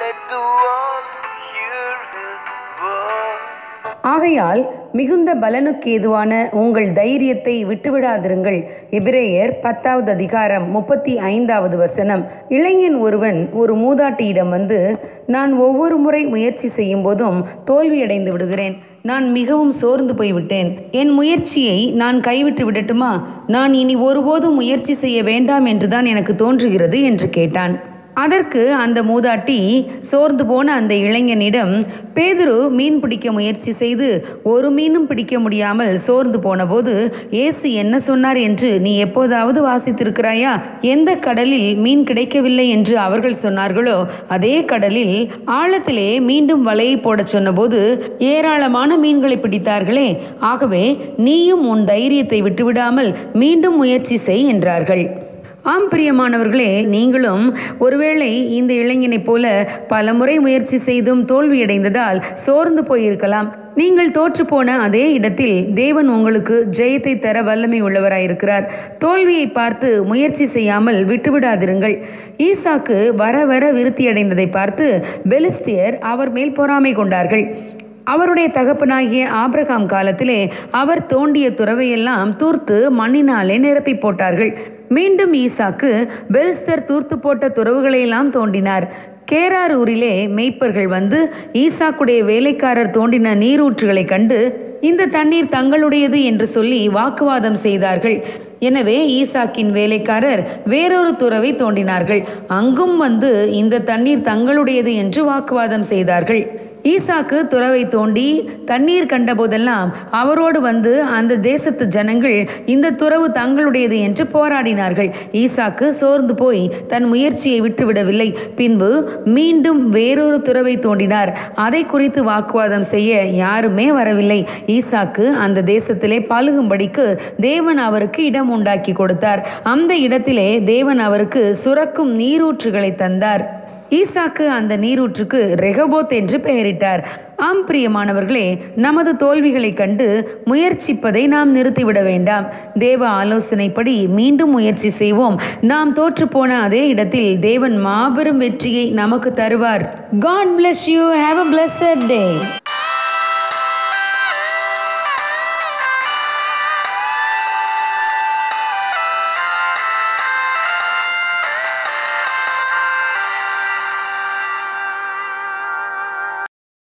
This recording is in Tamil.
let the world hear his word. ஆகையால் மிகுந்த பலனுக்கு ஏதுவான உங்கள் தைரியத்தை விட்டுவிடாதிருங்கள் எபிரேயர் பத்தாவது அதிகாரம் முப்பத்தி ஐந்தாவது வசனம் இளைஞன் ஒருவன் ஒரு மூதாட்டியிடம் வந்து நான் ஒவ்வொரு முறை முயற்சி செய்யும் போதும் தோல்வியடைந்து விடுகிறேன் நான் மிகவும் சோர்ந்து போய்விட்டேன் என் முயற்சியை நான் கைவிட்டு விடட்டுமா நான் இனி ஒருபோதும் முயற்சி செய்ய வேண்டாம் என்றுதான் எனக்கு தோன்றுகிறது என்று கேட்டான் அதற்கு அந்த மூதாட்டி சோர்ந்து போன அந்த இளைஞனிடம் பேதுரு மீன் பிடிக்க முயற்சி செய்து ஒரு மீனும் பிடிக்க முடியாமல் சோர்ந்து போனபோது இயேசு என்ன சொன்னார் என்று நீ எப்போதாவது வாசித்திருக்கிறாயா எந்த கடலில் மீன் கிடைக்கவில்லை என்று அவர்கள் சொன்னார்களோ அதே கடலில் ஆழத்திலே மீண்டும் வலையை போடச் சொன்னபோது ஏராளமான மீன்களை பிடித்தார்களே ஆகவே நீயும் உன் தைரியத்தை விட்டுவிடாமல் மீண்டும் முயற்சி செய் என்றார்கள் ஆம் பிரியமானவர்களே நீங்களும் ஒருவேளை இந்த இளைஞனைப் போல பலமுறை முயற்சி செய்தும் தோல்வியடைந்ததால் சோர்ந்து போயிருக்கலாம் நீங்கள் தோற்றுப்போன அதே இடத்தில் தேவன் உங்களுக்கு ஜெயத்தை தர வல்லமை உள்ளவராயிருக்கிறார் தோல்வியை பார்த்து முயற்சி செய்யாமல் விட்டுவிடாதிருங்கள் ஈசாக்கு வர வர விருத்தியடைந்ததை பார்த்து பெலிஸ்தியர் அவர் மேல் பொறாமை கொண்டார்கள் அவருடைய தகப்பனாகிய ஆபிரகாம் காலத்திலே அவர் தோண்டிய துறவையெல்லாம் தூர்த்து மண்ணினாலே நிரப்பி போட்டார்கள் மீண்டும் ஈசாக்கு பெலிஸ்தர் தூர்த்து போட்ட துறவுகளையெல்லாம் தோண்டினார் கேரார் ஊரிலே மேய்ப்பர்கள் வந்து ஈசாக்குடைய வேலைக்காரர் தோண்டின நீரூற்றுகளை கண்டு இந்த தண்ணீர் தங்களுடையது என்று சொல்லி வாக்குவாதம் செய்தார்கள் எனவே ஈசாக்கின் வேலைக்காரர் வேறொரு துறவை தோண்டினார்கள் அங்கும் வந்து இந்த தண்ணீர் தங்களுடையது என்று வாக்குவாதம் செய்தார்கள் ஈசாக்கு துறவை தோண்டி தண்ணீர் கண்டபோதெல்லாம் அவரோடு வந்து அந்த தேசத்து ஜனங்கள் இந்த துறவு தங்களுடையது என்று போராடினார்கள் ஈசாக்கு சோர்ந்து போய் தன் முயற்சியை விட்டுவிடவில்லை பின்பு மீண்டும் வேறொரு துறவை தோண்டினார் அதை குறித்து வாக்குவாதம் செய்ய யாருமே வரவில்லை ஈசாக்கு அந்த தேசத்திலே பழுகும்படிக்கு தேவன் அவருக்கு இடம் உண்டாக்கி கொடுத்தார் அந்த இடத்திலே தேவன் அவருக்கு சுரக்கும் நீரூற்றுகளை தந்தார் ஈசாக்கு அந்த நீரூற்றுக்கு ரெகபோத் என்று பெயரிட்டார் ஆம் பிரியமானவர்களே நமது தோல்விகளைக் கண்டு முயற்சிப்பதை நாம் நிறுத்திவிட வேண்டாம் தேவ ஆலோசனைப்படி மீண்டும் முயற்சி செய்வோம் நாம் தோற்றுப்போன அதே இடத்தில் தேவன் மாபெரும் வெற்றியை நமக்கு தருவார் god bless you have a blessed day